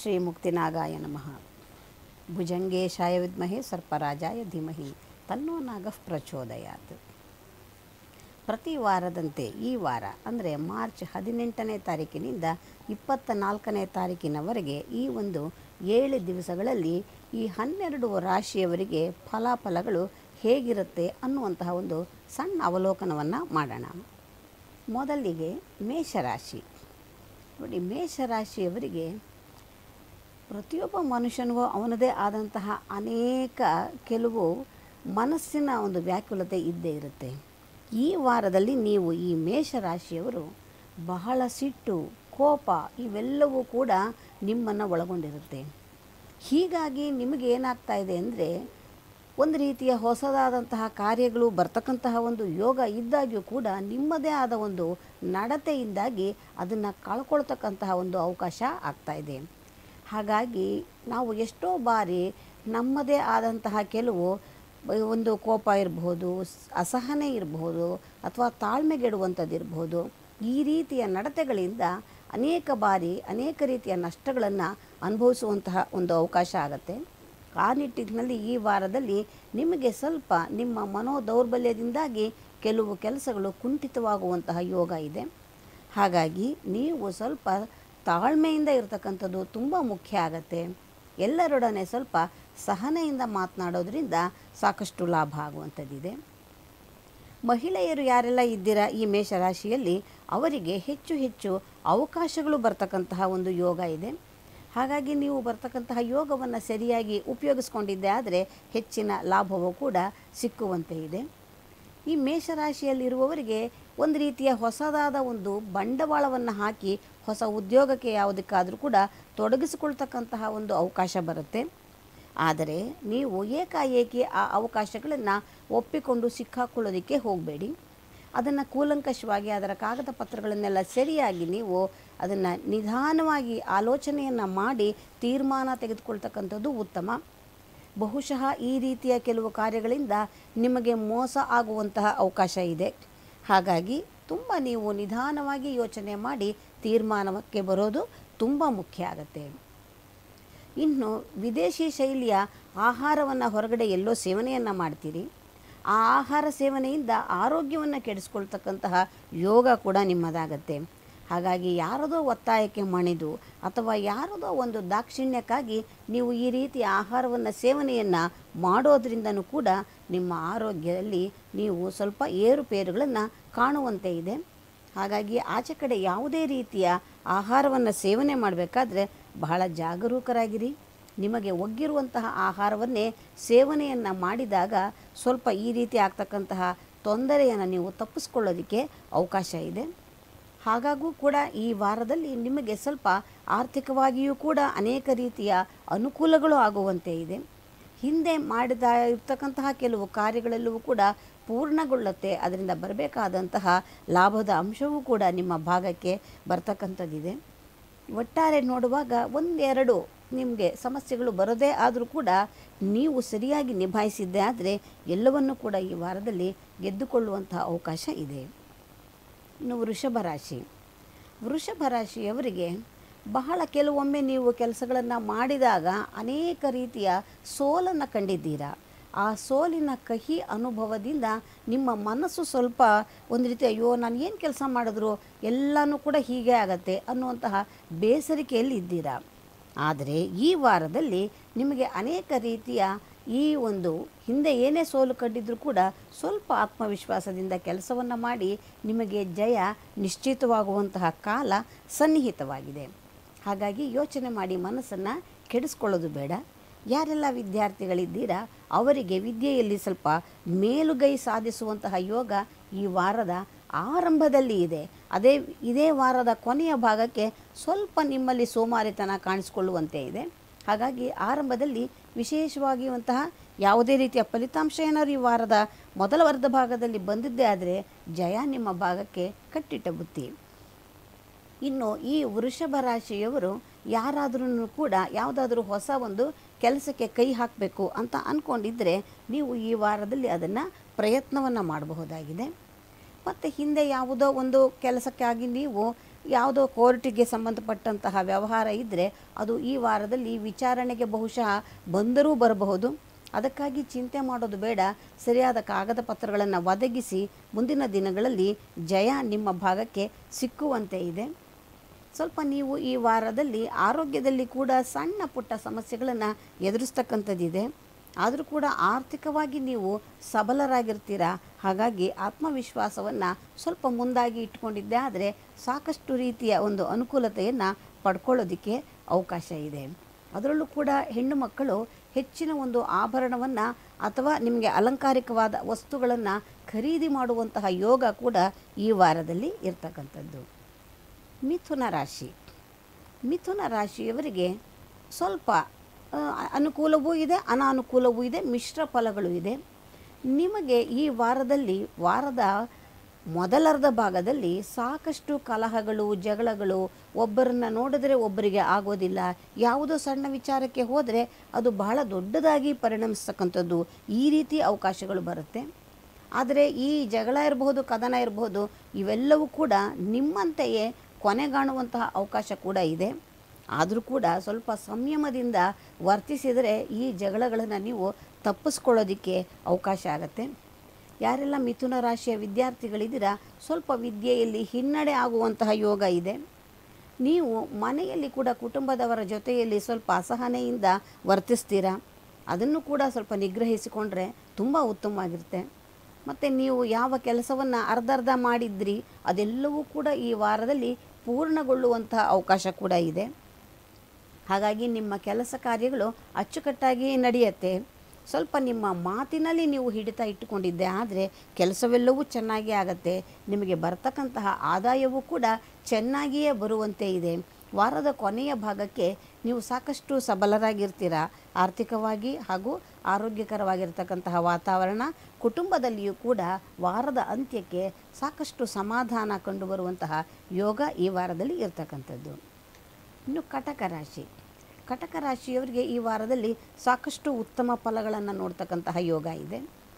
ಶ್ರೀ ಮುಕ್ತಿನಾಗಾಯ ನಮಃ ಭುಜಂಗೇಶಾಯ ವಿದ್ಮಹೆ ಸರ್ಪರಾಜಾಯ ಧೀಮಹಿ ತನ್ನೋ ನಾಗಃ ಪ್ರಚೋದಯಾತ್ ಪ್ರತಿ ವಾರದಂತೆ ಈ ವಾರ ಅಂದರೆ ಮಾರ್ಚ್ ಹದಿನೆಂಟನೇ ತಾರೀಕಿನಿಂದ ಇಪ್ಪತ್ತ ನಾಲ್ಕನೇ ತಾರೀಕಿನವರೆಗೆ ಈ ಒಂದು ಏಳು ದಿವಸಗಳಲ್ಲಿ ಈ ಹನ್ನೆರಡು ರಾಶಿಯವರಿಗೆ ಫಲಾಫಲಗಳು ಹೇಗಿರುತ್ತೆ ಅನ್ನುವಂತಹ ಒಂದು ಸಣ್ಣ ಅವಲೋಕನವನ್ನು ಮಾಡೋಣ ಮೊದಲಿಗೆ ಮೇಷರಾಶಿ ನೋಡಿ ಮೇಷರಾಶಿಯವರಿಗೆ ಪ್ರತಿಯೊಬ್ಬ ಮನುಷ್ಯನಿಗೂ ಅವನದೇ ಆದಂತಹ ಅನೇಕ ಕೆಲವು ಮನಸ್ಸಿನ ಒಂದು ವ್ಯಾಕುಲತೆ ಇದ್ದೇ ಇರುತ್ತೆ ಈ ವಾರದಲ್ಲಿ ನೀವು ಈ ಮೇಷರಾಶಿಯವರು ಬಹಳ ಸಿಟ್ಟು ಕೋಪ ಇವೆಲ್ಲವೂ ಕೂಡ ನಿಮ್ಮನ್ನು ಒಳಗೊಂಡಿರುತ್ತೆ ಹೀಗಾಗಿ ನಿಮಗೆ ಏನಾಗ್ತಾ ಇದೆ ಅಂದರೆ ಒಂದು ರೀತಿಯ ಹೊಸದಾದಂತಹ ಕಾರ್ಯಗಳು ಬರ್ತಕ್ಕಂತಹ ಒಂದು ಯೋಗ ಇದ್ದಾಗ್ಯೂ ಕೂಡ ನಿಮ್ಮದೇ ಆದ ಒಂದು ನಡತೆಯಿಂದಾಗಿ ಅದನ್ನು ಕಳ್ಕೊಳ್ತಕ್ಕಂತಹ ಒಂದು ಅವಕಾಶ ಆಗ್ತಾ ಇದೆ ಹಾಗಾಗಿ ನಾವು ಎಷ್ಟೋ ಬಾರಿ ನಮ್ಮದೇ ಆದಂತಹ ಕೆಲವು ಬ- ಒಂದು ಕೋಪ ಇರಬಹುದು ಸ್- ಅಸಹನೆ ಇರಬಹುದು ಅಥವಾ ತಾಳ್ಮೆಗೆಡುವಂಥದ್ದು ಇರಬಹುದು ಈ ರೀತಿಯ ನಡತೆಗಳಿಂದ ಅನೇಕ ಬಾರಿ ಅನೇಕ ರೀತಿಯ ನಷ್ಟಗಳನ್ನು ಅನುಭವಿಸುವಂತಹ ಒಂದು ಅವಕಾಶ ಆಗುತ್ತೆ ಆ ನಿಟ್ಟಿನಲ್ಲಿ ಈ ವಾರದಲ್ಲಿ ನಿಮಗೆ ಸ್ವಲ್ಪ ನಿಮ್ಮ ಮನೋ ದೌರ್ಬಲ್ಯದಿಂದಾಗಿ ಕೆಲವು ಕೆಲಸಗಳು ಕುಂಠಿತವಾಗುವಂತಹ ಯೋಗ ಇದೆ ಹಾಗಾಗಿ ನೀವು ಸ್ವಲ್ಪ ತಾಳ್ಮೆಯಿಂದ ಇರತಕ್ಕಂಥದ್ದು ತುಂಬ ಮುಖ್ಯ ಆಗತ್ತೆ ಎಲ್ಲರೊಡನೆ ಸ್ವಲ್ಪ ಸಹನೆಯಿಂದ ಮಾತನಾಡೋದ್ರಿಂದ ಸಾಕಷ್ಟು ಲಾಭ ಆಗುವಂಥದ್ದಿದೆ ಮಹಿಳೆಯರು ಯಾರೆಲ್ಲ ಇದ್ದೀರಾ ಈ ಮೇಷರಾಶಿಯಲ್ಲಿ ಅವರಿಗೆ ಹೆಚ್ಚು ಹೆಚ್ಚು ಅವಕಾಶಗಳು ಬರ್ತಕ್ಕಂತಹ ಒಂದು ಯೋಗ ಇದೆ ಹಾಗಾಗಿ ನೀವು ಬರ್ತಕ್ಕಂತಹ ಯೋಗವನ್ನು ಸರಿಯಾಗಿ ಉಪಯೋಗಿಸ್ಕೊಂಡಿದ್ದೆ ಆದರೆ ಹೆಚ್ಚಿನ ಲಾಭವೂ ಕೂಡ ಸಿಕ್ಕುವಂತೆ ಇದೆ ಈ ಮೇಷರಾಶಿಯಲ್ಲಿರುವವರಿಗೆ ಒಂದು ರೀತಿಯ ಹೊಸದಾದ ಒಂದು ಬಂಡವಾಳವನ್ನು ಹಾಕಿ ಹೊಸ ಉದ್ಯೋಗಕ್ಕೆ ಯಾವುದಕ್ಕಾದರೂ ಕೂಡ ತೊಡಗಿಸಿಕೊಳ್ತಕ್ಕಂತಹ ಒಂದು ಅವಕಾಶ ಬರುತ್ತೆ ಆದರೆ ನೀವು ಏಕಾಏಕಿ ಆ ಅವಕಾಶಗಳನ್ನು ಒಪ್ಪಿಕೊಂಡು ಸಿಕ್ಕಾಕೊಳ್ಳೋದಕ್ಕೆ ಹೋಗಬೇಡಿ ಅದನ್ನು ಕೂಲಂಕಷವಾಗಿ ಅದರ ಕಾಗದ ಪತ್ರಗಳನ್ನೆಲ್ಲ ಸರಿಯಾಗಿ ನೀವು ಅದನ್ನು ನಿಧಾನವಾಗಿ ಆಲೋಚನೆಯನ್ನು ಮಾಡಿ ತೀರ್ಮಾನ ತೆಗೆದುಕೊಳ್ತಕ್ಕಂಥದ್ದು ಉತ್ತಮ ಬಹುಶಃ ಈ ರೀತಿಯ ಕೆಲವು ಕಾರ್ಯಗಳಿಂದ ನಿಮಗೆ ಮೋಸ ಆಗುವಂತಹ ಅವಕಾಶ ಇದೆ ಹಾಗಾಗಿ ತುಂಬ ನೀವು ನಿಧಾನವಾಗಿ ಯೋಚನೆ ಮಾಡಿ ತೀರ್ಮಾನಕ್ಕೆ ಬರೋದು ತುಂಬ ಮುಖ್ಯ ಆಗುತ್ತೆ ಇನ್ನು ವಿದೇಶಿ ಶೈಲಿಯ ಆಹಾರವನ್ನು ಹೊರಗಡೆ ಎಲ್ಲೋ ಸೇವನೆಯನ್ನು ಮಾಡ್ತೀರಿ ಆ ಆಹಾರ ಸೇವನೆಯಿಂದ ಆರೋಗ್ಯವನ್ನು ಕೆಡಿಸ್ಕೊಳ್ತಕ್ಕಂತಹ ಯೋಗ ಕೂಡ ನಿಮ್ಮದಾಗತ್ತೆ ಹಾಗಾಗಿ ಯಾರದೋ ಒತ್ತಾಯಕ್ಕೆ ಮಣಿದು ಅಥವಾ ಯಾರದೋ ಒಂದು ದಾಕ್ಷಿಣ್ಯಕ್ಕಾಗಿ ನೀವು ಈ ರೀತಿಯ ಆಹಾರವನ್ನು ಸೇವನೆಯನ್ನು ಮಾಡೋದ್ರಿಂದನೂ ಕೂಡ ನಿಮ್ಮ ಆರೋಗ್ಯದಲ್ಲಿ ನೀವು ಸ್ವಲ್ಪ ಏರುಪೇರುಗಳನ್ನು ಕಾಣುವಂತೆ ಇದೆ ಹಾಗಾಗಿ ಆಚೆ ಕಡೆ ಯಾವುದೇ ರೀತಿಯ ಆಹಾರವನ್ನು ಸೇವನೆ ಮಾಡಬೇಕಾದ್ರೆ ಬಹಳ ಜಾಗರೂಕರಾಗಿರಿ ನಿಮಗೆ ಒಗ್ಗಿರುವಂತಹ ಆಹಾರವನ್ನೇ ಸೇವನೆಯನ್ನು ಮಾಡಿದಾಗ ಸ್ವಲ್ಪ ಈ ರೀತಿ ಆಗ್ತಕ್ಕಂತಹ ತೊಂದರೆಯನ್ನು ನೀವು ತಪ್ಪಿಸ್ಕೊಳ್ಳೋದಕ್ಕೆ ಅವಕಾಶ ಇದೆ ಹಾಗಾಗೂ ಕೂಡ ಈ ವಾರದಲ್ಲಿ ನಿಮಗೆ ಸ್ವಲ್ಪ ಆರ್ಥಿಕವಾಗಿಯೂ ಕೂಡ ಅನೇಕ ರೀತಿಯ ಅನುಕೂಲಗಳು ಆಗುವಂತೆ ಇದೆ ಹಿಂದೆ ಮಾಡಿದ ಇರ್ತಕ್ಕಂತಹ ಕೆಲವು ಕಾರ್ಯಗಳೆಲ್ಲವೂ ಕೂಡ ಪೂರ್ಣಗೊಳ್ಳುತ್ತೆ ಅದರಿಂದ ಬರಬೇಕಾದಂತಹ ಲಾಭದ ಅಂಶವೂ ಕೂಡ ನಿಮ್ಮ ಭಾಗಕ್ಕೆ ಬರ್ತಕ್ಕಂಥದ್ದಿದೆ ಒಟ್ಟಾರೆ ನೋಡುವಾಗ ಒಂದೆರಡು ನಿಮಗೆ ಸಮಸ್ಯೆಗಳು ಬರೋದೇ ಆದರೂ ಕೂಡ ನೀವು ಸರಿಯಾಗಿ ನಿಭಾಯಿಸಿದ್ದೇ ಆದರೆ ಎಲ್ಲವನ್ನೂ ಕೂಡ ಈ ವಾರದಲ್ಲಿ ಗೆದ್ದುಕೊಳ್ಳುವಂತಹ ಅವಕಾಶ ಇದೆ ಇನ್ನು ವೃಷಭ ರಾಶಿ ವೃಷಭ ರಾಶಿಯವರಿಗೆ ಬಹಳ ಕೆಲವೊಮ್ಮೆ ನೀವು ಕೆಲಸಗಳನ್ನು ಮಾಡಿದಾಗ ಅನೇಕ ರೀತಿಯ ಸೋಲನ್ನು ಕಂಡಿದ್ದೀರಾ ಆ ಸೋಲಿನ ಕಹಿ ಅನುಭವದಿಂದ ನಿಮ್ಮ ಮನಸ್ಸು ಸ್ವಲ್ಪ ಒಂದು ರೀತಿ ಅಯ್ಯೋ ನಾನು ಏನು ಕೆಲಸ ಮಾಡಿದ್ರು ಎಲ್ಲನೂ ಕೂಡ ಹೀಗೆ ಆಗತ್ತೆ ಅನ್ನುವಂತಹ ಬೇಸರಿಕೆಯಲ್ಲಿ ಇದ್ದೀರಾ ಆದರೆ ಈ ವಾರದಲ್ಲಿ ನಿಮಗೆ ಅನೇಕ ರೀತಿಯ ಈ ಒಂದು ಹಿಂದೆ ಏನೇ ಸೋಲು ಕಂಡಿದ್ರೂ ಕೂಡ ಸ್ವಲ್ಪ ಆತ್ಮವಿಶ್ವಾಸದಿಂದ ಕೆಲಸವನ್ನು ಮಾಡಿ ನಿಮಗೆ ಜಯ ನಿಶ್ಚಿತವಾಗುವಂತಹ ಕಾಲ ಸನ್ನಿಹಿತವಾಗಿದೆ ಹಾಗಾಗಿ ಯೋಚನೆ ಮಾಡಿ ಮನಸ್ಸನ್ನು ಕೆಡಿಸ್ಕೊಳ್ಳೋದು ಬೇಡ ಯಾರೆಲ್ಲ ವಿದ್ಯಾರ್ಥಿಗಳಿದ್ದೀರಾ ಅವರಿಗೆ ವಿದ್ಯೆಯಲ್ಲಿ ಸ್ವಲ್ಪ ಮೇಲುಗೈ ಸಾಧಿಸುವಂತಹ ಯೋಗ ಈ ವಾರದ ಆರಂಭದಲ್ಲಿ ಇದೆ ಅದೇ ಇದೇ ವಾರದ ಕೊನೆಯ ಭಾಗಕ್ಕೆ ಸ್ವಲ್ಪ ನಿಮ್ಮಲ್ಲಿ ಸೋಮಾರಿತನ ಕಾಣಿಸ್ಕೊಳ್ಳುವಂತೆ ಇದೆ ಹಾಗಾಗಿ ಆರಂಭದಲ್ಲಿ ವಿಶೇಷವಾಗಿರುವಂತಹ ಯಾವುದೇ ರೀತಿಯ ಫಲಿತಾಂಶ ಏನಾದ್ರು ಈ ವಾರದ ಮೊದಲ ವರ್ಧ ಭಾಗದಲ್ಲಿ ಬಂದಿದ್ದೇ ಆದರೆ ಜಯ ನಿಮ್ಮ ಭಾಗಕ್ಕೆ ಕಟ್ಟಿಟ್ಟ ಬುತ್ತಿ ಇನ್ನು ಈ ವೃಷಭ ರಾಶಿಯವರು ಯಾರಾದ್ರೂ ಕೂಡ ಯಾವುದಾದ್ರೂ ಹೊಸ ಒಂದು ಕೆಲಸಕ್ಕೆ ಕೈ ಹಾಕಬೇಕು ಅಂತ ಅಂದ್ಕೊಂಡಿದ್ದರೆ ನೀವು ಈ ವಾರದಲ್ಲಿ ಅದನ್ನು ಪ್ರಯತ್ನವನ್ನು ಮಾಡಬಹುದಾಗಿದೆ ಮತ್ತು ಹಿಂದೆ ಯಾವುದೋ ಒಂದು ಕೆಲಸಕ್ಕಾಗಿ ನೀವು ಯಾವುದೋ ಕೋರ್ಟಿಗೆ ಸಂಬಂಧಪಟ್ಟಂತಹ ವ್ಯವಹಾರ ಇದ್ದರೆ ಅದು ಈ ವಾರದಲ್ಲಿ ವಿಚಾರಣೆಗೆ ಬಹುಶಃ ಬಂದರೂ ಬರಬಹುದು ಅದಕ್ಕಾಗಿ ಚಿಂತೆ ಮಾಡೋದು ಬೇಡ ಸರಿಯಾದ ಕಾಗದ ಪತ್ರಗಳನ್ನು ಒದಗಿಸಿ ಮುಂದಿನ ದಿನಗಳಲ್ಲಿ ಜಯ ನಿಮ್ಮ ಭಾಗಕ್ಕೆ ಸಿಕ್ಕುವಂತೆ ಇದೆ ಸ್ವಲ್ಪ ನೀವು ಈ ವಾರದಲ್ಲಿ ಆರೋಗ್ಯದಲ್ಲಿ ಕೂಡ ಸಣ್ಣ ಪುಟ್ಟ ಸಮಸ್ಯೆಗಳನ್ನು ಎದುರಿಸ್ತಕ್ಕಂಥದ್ದಿದೆ ಆದರೂ ಕೂಡ ಆರ್ಥಿಕವಾಗಿ ನೀವು ಸಬಲರಾಗಿರ್ತೀರ ಹಾಗಾಗಿ ಆತ್ಮವಿಶ್ವಾಸವನ್ನು ಸ್ವಲ್ಪ ಮುಂದಾಗಿ ಇಟ್ಕೊಂಡಿದ್ದೆ ಆದರೆ ಸಾಕಷ್ಟು ರೀತಿಯ ಒಂದು ಅನುಕೂಲತೆಯನ್ನು ಪಡ್ಕೊಳ್ಳೋದಕ್ಕೆ ಅವಕಾಶ ಇದೆ ಅದರಲ್ಲೂ ಕೂಡ ಹೆಣ್ಣು ಮಕ್ಕಳು ಹೆಚ್ಚಿನ ಒಂದು ಆಭರಣವನ್ನು ಅಥವಾ ನಿಮಗೆ ಅಲಂಕಾರಿಕವಾದ ವಸ್ತುಗಳನ್ನು ಖರೀದಿ ಮಾಡುವಂತಹ ಯೋಗ ಕೂಡ ಈ ವಾರದಲ್ಲಿ ಇರ್ತಕ್ಕಂಥದ್ದು ಮಿಥುನ ರಾಶಿ ಮಿಥುನ ರಾಶಿಯವರಿಗೆ ಸ್ವಲ್ಪ ಆ, ಅನುಕೂಲವೂ ಇದೆ ಅನಾನುಕೂಲವೂ ಇದೆ ಮಿಶ್ರ ಫಲಗಳು ಇದೆ ನಿಮಗೆ ಈ ವಾರದಲ್ಲಿ ವಾರದ ಮೊದಲರ್ಧ ಭಾಗದಲ್ಲಿ ಸಾಕಷ್ಟು ಕಲಹಗಳು ಜಗಳಗಳು ಒಬ್ಬರನ್ನ ನೋಡಿದ್ರೆ ಒಬ್ಬರಿಗೆ ಆಗೋದಿಲ್ಲ ಯಾವುದೋ ಸಣ್ಣ ವಿಚಾರಕ್ಕೆ ಹೋದರೆ ಅದು ಬಹಳ ದೊಡ್ಡದಾಗಿ ಪರಿಣಮಿಸ್ತಕ್ಕಂಥದ್ದು ಈ ರೀತಿ ಅವಕಾಶಗಳು ಬರುತ್ತೆ ಆದರೆ ಈ ಜಗಳ ಇರಬಹುದು ಕದನ ಇರಬಹುದು ಇವೆಲ್ಲವೂ ಕೂಡ ನಿಮ್ಮಂತೆಯೇ ಕೊನೆಗಾಣುವಂತಹ ಅವಕಾಶ ಕೂಡ ಇದೆ ಆದರೂ ಕೂಡ ಸ್ವಲ್ಪ ಸಂಯಮದಿಂದ ವರ್ತಿಸಿದರೆ ಈ ಜಗಳಗಳನ್ನು ನೀವು ತಪ್ಪಿಸ್ಕೊಳ್ಳೋದಕ್ಕೆ ಅವಕಾಶ ಆಗುತ್ತೆ ಯಾರೆಲ್ಲ ಮಿಥುನ ರಾಶಿಯ ವಿದ್ಯಾರ್ಥಿಗಳಿದ್ದೀರಾ ಸ್ವಲ್ಪ ವಿದ್ಯೆಯಲ್ಲಿ ಹಿನ್ನಡೆ ಆಗುವಂತಹ ಯೋಗ ಇದೆ ನೀವು ಮನೆಯಲ್ಲಿ ಕೂಡ ಕುಟುಂಬದವರ ಜೊತೆಯಲ್ಲಿ ಸ್ವಲ್ಪ ಅಸಹನೆಯಿಂದ ವರ್ತಿಸ್ತೀರಾ ಅದನ್ನು ಕೂಡ ಸ್ವಲ್ಪ ನಿಗ್ರಹಿಸಿಕೊಂಡ್ರೆ ತುಂಬ ಉತ್ತಮವಾಗಿರುತ್ತೆ ಮತ್ತು ನೀವು ಯಾವ ಕೆಲಸವನ್ನು ಅರ್ಧರ್ಧ ಮಾಡಿದ್ರಿ ಅದೆಲ್ಲವೂ ಕೂಡ ಈ ವಾರದಲ್ಲಿ ಪೂರ್ಣಗೊಳ್ಳುವಂತಹ ಅವಕಾಶ ಕೂಡ ಇದೆ ಹಾಗಾಗಿ ನಿಮ್ಮ ಕೆಲಸ ಕಾರ್ಯಗಳು ಅಚ್ಚುಕಟ್ಟಾಗಿ ನಡೆಯುತ್ತೆ ಸ್ವಲ್ಪ ನಿಮ್ಮ ಮಾತಿನಲ್ಲಿ ನೀವು ಹಿಡಿತ ಇಟ್ಟುಕೊಂಡಿದ್ದೆ ಆದರೆ ಕೆಲಸವೆಲ್ಲವೂ ಚೆನ್ನಾಗಿ ಆಗತ್ತೆ ನಿಮಗೆ ಬರ್ತಕ್ಕಂತಹ ಆದಾಯವೂ ಕೂಡ ಚೆನ್ನಾಗಿಯೇ ಬರುವಂತೆ ಇದೆ ವಾರದ ಕೊನೆಯ ಭಾಗಕ್ಕೆ ನೀವು ಸಾಕಷ್ಟು ಸಬಲರಾಗಿರ್ತೀರ ಆರ್ಥಿಕವಾಗಿ ಹಾಗೂ ಆರೋಗ್ಯಕರವಾಗಿರ್ತಕ್ಕಂತಹ ವಾತಾವರಣ ಕುಟುಂಬದಲ್ಲಿಯೂ ಕೂಡ ವಾರದ ಅಂತ್ಯಕ್ಕೆ ಸಾಕಷ್ಟು ಸಮಾಧಾನ ಕಂಡುಬರುವಂತಹ ಯೋಗ ಈ ವಾರದಲ್ಲಿ ಇರ್ತಕ್ಕಂಥದ್ದು ಇನ್ನು ಕಟಕ ರಾಶಿ ಕಟಕ ರಾಶಿಯವರಿಗೆ ಈ ವಾರದಲ್ಲಿ ಸಾಕಷ್ಟು ಉತ್ತಮ ಫಲಗಳನ್ನು ನೋಡ್ತಕ್ಕಂತಹ ಯೋಗ ಇದೆ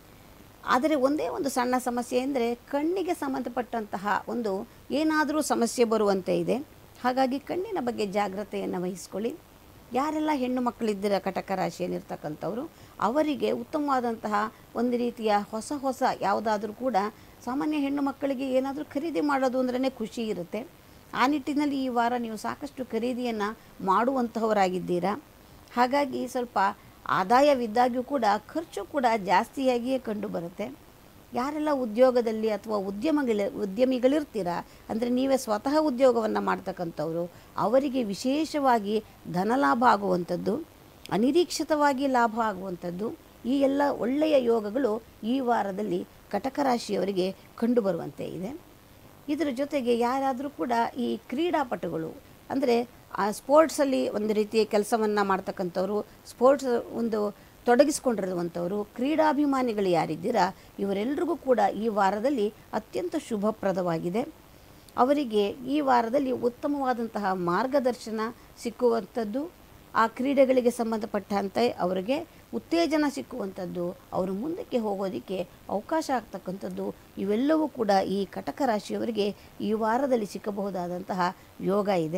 ಆದರೆ ಒಂದೇ ಒಂದು ಸಣ್ಣ ಸಮಸ್ಯೆ ಅಂದರೆ ಕಣ್ಣಿಗೆ ಸಂಬಂಧಪಟ್ಟಂತಹ ಒಂದು ಏನಾದರೂ ಸಮಸ್ಯೆ ಬರುವಂತೆ ಇದೆ ಹಾಗಾಗಿ ಕಣ್ಣಿನ ಬಗ್ಗೆ ಜಾಗ್ರತೆಯನ್ನು ವಹಿಸ್ಕೊಳ್ಳಿ ಯಾರೆಲ್ಲ ಹೆಣ್ಣು ಮಕ್ಕಳಿದ್ದೀರ ಕಟಕ ರಾಶಿಯಲ್ಲಿರ್ತಕ್ಕಂಥವ್ರು ಅವರಿಗೆ ಉತ್ತಮವಾದಂತಹ ಒಂದು ರೀತಿಯ ಹೊಸ ಹೊಸ ಯಾವುದಾದ್ರೂ ಕೂಡ ಸಾಮಾನ್ಯ ಹೆಣ್ಣು ಮಕ್ಕಳಿಗೆ ಏನಾದರೂ ಖರೀದಿ ಮಾಡೋದು ಅಂದ್ರೇ ಖುಷಿ ಇರುತ್ತೆ ಆ ನಿಟ್ಟಿನಲ್ಲಿ ಈ ವಾರ ನೀವು ಸಾಕಷ್ಟು ಖರೀದಿಯನ್ನು ಮಾಡುವಂತಹವರಾಗಿದ್ದೀರಾ ಹಾಗಾಗಿ ಸ್ವಲ್ಪ ಆದಾಯವಿದ್ದಾಗ್ಯೂ ಕೂಡ ಖರ್ಚು ಕೂಡ ಜಾಸ್ತಿಯಾಗಿಯೇ ಕಂಡು ಬರುತ್ತೆ ಯಾರೆಲ್ಲ ಉದ್ಯೋಗದಲ್ಲಿ ಅಥವಾ ಉದ್ಯಮಗಳ ಉದ್ಯಮಿಗಳಿರ್ತೀರ ಅಂದರೆ ನೀವೇ ಸ್ವತಃ ಉದ್ಯೋಗವನ್ನು ಮಾಡ್ತಕ್ಕಂಥವ್ರು ಅವರಿಗೆ ವಿಶೇಷವಾಗಿ ಧನಲಾಭ ಆಗುವಂಥದ್ದು ಅನಿರೀಕ್ಷಿತವಾಗಿ ಲಾಭ ಆಗುವಂಥದ್ದು ಈ ಎಲ್ಲ ಒಳ್ಳೆಯ ಯೋಗಗಳು ಈ ವಾರದಲ್ಲಿ ಕಟಕ ರಾಶಿಯವರಿಗೆ ಕಂಡುಬರುವಂತೆ ಇದೆ ಇದರ ಜೊತೆಗೆ ಯಾರಾದರೂ ಕೂಡ ಈ ಕ್ರೀಡಾಪಟುಗಳು ಅಂದರೆ ಆ ಸ್ಪೋರ್ಟ್ಸಲ್ಲಿ ಒಂದು ರೀತಿಯ ಕೆಲಸವನ್ನು ಮಾಡ್ತಕ್ಕಂಥವ್ರು ಸ್ಪೋರ್ಟ್ಸ್ ಒಂದು ತೊಡಗಿಸ್ಕೊಂಡಿರುವಂಥವ್ರು ಕ್ರೀಡಾಭಿಮಾನಿಗಳು ಯಾರಿದ್ದೀರಾ ಇವರೆಲ್ಲರಿಗೂ ಕೂಡ ಈ ವಾರದಲ್ಲಿ ಅತ್ಯಂತ ಶುಭಪ್ರದವಾಗಿದೆ ಅವರಿಗೆ ಈ ವಾರದಲ್ಲಿ ಉತ್ತಮವಾದಂತಹ ಮಾರ್ಗದರ್ಶನ ಸಿಕ್ಕುವಂಥದ್ದು ಆ ಕ್ರೀಡೆಗಳಿಗೆ ಸಂಬಂಧಪಟ್ಟಂತೆ ಅವರಿಗೆ ಉತ್ತೇಜನ ಸಿಕ್ಕುವಂಥದ್ದು ಅವರು ಮುಂದಕ್ಕೆ ಹೋಗೋದಕ್ಕೆ ಅವಕಾಶ ಆಗ್ತಕ್ಕಂಥದ್ದು ಇವೆಲ್ಲವೂ ಕೂಡ ಈ ಕಟಕ ರಾಶಿಯವರಿಗೆ ಈ ವಾರದಲ್ಲಿ ಸಿಕ್ಕಬಹುದಾದಂತಹ ಯೋಗ ಇದೆ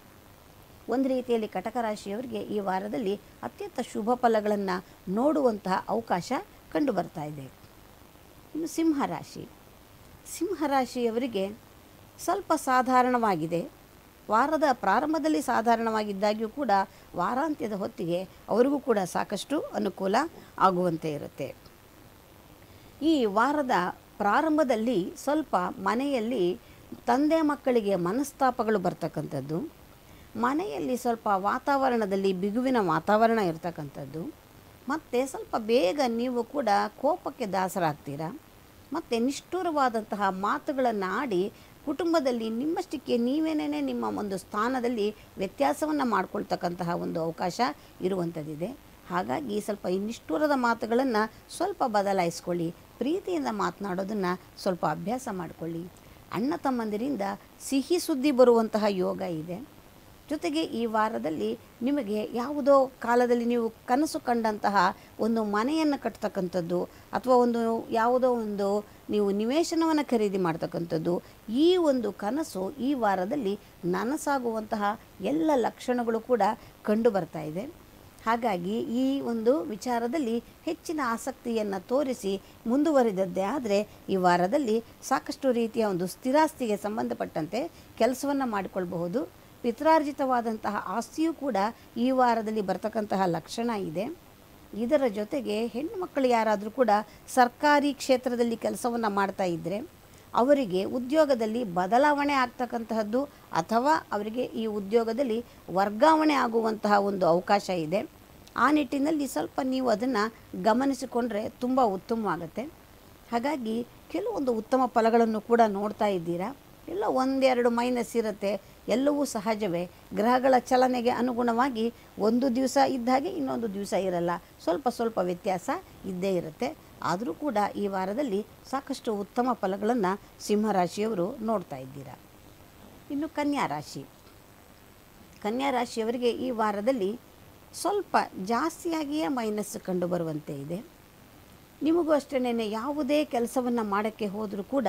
ಒಂದು ರೀತಿಯಲ್ಲಿ ಕಟಕ ರಾಶಿಯವರಿಗೆ ಈ ವಾರದಲ್ಲಿ ಅತ್ಯಂತ ಶುಭ ಫಲಗಳನ್ನು ನೋಡುವಂತಹ ಅವಕಾಶ ಕಂಡು ಬರ್ತಾ ಇದೆ ಇನ್ನು ಸಿಂಹರಾಶಿ ಸಿಂಹರಾಶಿಯವರಿಗೆ ಸ್ವಲ್ಪ ಸಾಧಾರಣವಾಗಿದೆ ವಾರದ ಪ್ರಾರಂಭದಲ್ಲಿ ಸಾಧಾರಣವಾಗಿದ್ದಾಗ್ಯೂ ಕೂಡ ವಾರಾಂತ್ಯದ ಹೊತ್ತಿಗೆ ಅವರಿಗೂ ಕೂಡ ಸಾಕಷ್ಟು ಅನುಕೂಲ ಆಗುವಂತೆ ಇರುತ್ತೆ ಈ ವಾರದ ಪ್ರಾರಂಭದಲ್ಲಿ ಸ್ವಲ್ಪ ಮನೆಯಲ್ಲಿ ತಂದೆ ಮಕ್ಕಳಿಗೆ ಮನಸ್ತಾಪಗಳು ಬರ್ತಕ್ಕಂಥದ್ದು ಮನೆಯಲ್ಲಿ ಸ್ವಲ್ಪ ವಾತಾವರಣದಲ್ಲಿ ಬಿಗುವಿನ ವಾತಾವರಣ ಇರ್ತಕ್ಕಂಥದ್ದು ಮತ್ತು ಸ್ವಲ್ಪ ಬೇಗ ನೀವು ಕೂಡ ಕೋಪಕ್ಕೆ ದಾಸರಾಗ್ತೀರಾ ಮತ್ತು ನಿಷ್ಠುರವಾದಂತಹ ಮಾತುಗಳನ್ನು ಆಡಿ ಕುಟುಂಬದಲ್ಲಿ ನಿಮ್ಮಷ್ಟಕ್ಕೆ ನೀವೇನೇ ನಿಮ್ಮ ಒಂದು ಸ್ಥಾನದಲ್ಲಿ ವ್ಯತ್ಯಾಸವನ್ನು ಮಾಡ್ಕೊಳ್ತಕ್ಕಂತಹ ಒಂದು ಅವಕಾಶ ಇರುವಂಥದ್ದಿದೆ ಹಾಗಾಗಿ ಸ್ವಲ್ಪ ಈ ನಿಷ್ಠುರದ ಮಾತುಗಳನ್ನು ಸ್ವಲ್ಪ ಬದಲಾಯಿಸ್ಕೊಳ್ಳಿ ಪ್ರೀತಿಯಿಂದ ಮಾತನಾಡೋದನ್ನು ಸ್ವಲ್ಪ ಅಭ್ಯಾಸ ಮಾಡಿಕೊಳ್ಳಿ ಅಣ್ಣ ತಮ್ಮಂದಿರಿಂದ ಸಿಹಿ ಸುದ್ದಿ ಬರುವಂತಹ ಯೋಗ ಇದೆ ಜೊತೆಗೆ ಈ ವಾರದಲ್ಲಿ ನಿಮಗೆ ಯಾವುದೋ ಕಾಲದಲ್ಲಿ ನೀವು ಕನಸು ಕಂಡಂತಹ ಒಂದು ಮನೆಯನ್ನು ಕಟ್ತಕ್ಕಂಥದ್ದು ಅಥವಾ ಒಂದು ಯಾವುದೋ ಒಂದು ನೀವು ನಿವೇಶನವನ್ನು ಖರೀದಿ ಮಾಡ್ತಕ್ಕಂಥದ್ದು ಈ ಒಂದು ಕನಸು ಈ ವಾರದಲ್ಲಿ ನನಸಾಗುವಂತಹ ಎಲ್ಲ ಲಕ್ಷಣಗಳು ಕೂಡ ಕಂಡು ಬರ್ತಾ ಇದೆ ಹಾಗಾಗಿ ಈ ಒಂದು ವಿಚಾರದಲ್ಲಿ ಹೆಚ್ಚಿನ ಆಸಕ್ತಿಯನ್ನು ತೋರಿಸಿ ಮುಂದುವರಿದದ್ದೇ ಆದರೆ ಈ ವಾರದಲ್ಲಿ ಸಾಕಷ್ಟು ರೀತಿಯ ಒಂದು ಸ್ಥಿರಾಸ್ತಿಗೆ ಸಂಬಂಧಪಟ್ಟಂತೆ ಕೆಲಸವನ್ನು ಮಾಡಿಕೊಳ್ಬಹುದು ಪಿತ್ರಾರ್ಜಿತವಾದಂತಹ ಆಸ್ತಿಯೂ ಕೂಡ ಈ ವಾರದಲ್ಲಿ ಬರ್ತಕ್ಕಂತಹ ಲಕ್ಷಣ ಇದೆ ಇದರ ಜೊತೆಗೆ ಹೆಣ್ಣು ಮಕ್ಕಳು ಯಾರಾದರೂ ಕೂಡ ಸರ್ಕಾರಿ ಕ್ಷೇತ್ರದಲ್ಲಿ ಕೆಲಸವನ್ನು ಮಾಡ್ತಾ ಇದ್ದರೆ ಅವರಿಗೆ ಉದ್ಯೋಗದಲ್ಲಿ ಬದಲಾವಣೆ ಆಗ್ತಕ್ಕಂತಹದ್ದು ಅಥವಾ ಅವರಿಗೆ ಈ ಉದ್ಯೋಗದಲ್ಲಿ ವರ್ಗಾವಣೆ ಆಗುವಂತಹ ಒಂದು ಅವಕಾಶ ಇದೆ ಆ ನಿಟ್ಟಿನಲ್ಲಿ ಸ್ವಲ್ಪ ನೀವು ಅದನ್ನು ಗಮನಿಸಿಕೊಂಡ್ರೆ ತುಂಬ ಉತ್ತಮವಾಗುತ್ತೆ ಹಾಗಾಗಿ ಕೆಲವೊಂದು ಉತ್ತಮ ಫಲಗಳನ್ನು ಕೂಡ ನೋಡ್ತಾ ಇದ್ದೀರಾ ಎಲ್ಲ ಒಂದೆರಡು ಮೈನಸ್ ಇರುತ್ತೆ ಎಲ್ಲವೂ ಸಹಜವೇ ಗ್ರಹಗಳ ಚಲನೆಗೆ ಅನುಗುಣವಾಗಿ ಒಂದು ದಿವಸ ಇದ್ದ ಹಾಗೆ ಇನ್ನೊಂದು ದಿವಸ ಇರಲ್ಲ ಸ್ವಲ್ಪ ಸ್ವಲ್ಪ ವ್ಯತ್ಯಾಸ ಇದ್ದೇ ಇರುತ್ತೆ ಆದರೂ ಕೂಡ ಈ ವಾರದಲ್ಲಿ ಸಾಕಷ್ಟು ಉತ್ತಮ ಫಲಗಳನ್ನು ಸಿಂಹರಾಶಿಯವರು ನೋಡ್ತಾ ಇದ್ದೀರಾ ಇನ್ನು ಕನ್ಯಾ ರಾಶಿ ಕನ್ಯಾ ರಾಶಿಯವರಿಗೆ ಈ ವಾರದಲ್ಲಿ ಸ್ವಲ್ಪ ಜಾಸ್ತಿಯಾಗಿಯೇ ಮೈನಸ್ ಕಂಡು ಬರುವಂತೆ ಇದೆ ನಿಮಗೂ ಅಷ್ಟೇನೆ ಯಾವುದೇ ಕೆಲಸವನ್ನು ಮಾಡೋಕ್ಕೆ ಹೋದರೂ ಕೂಡ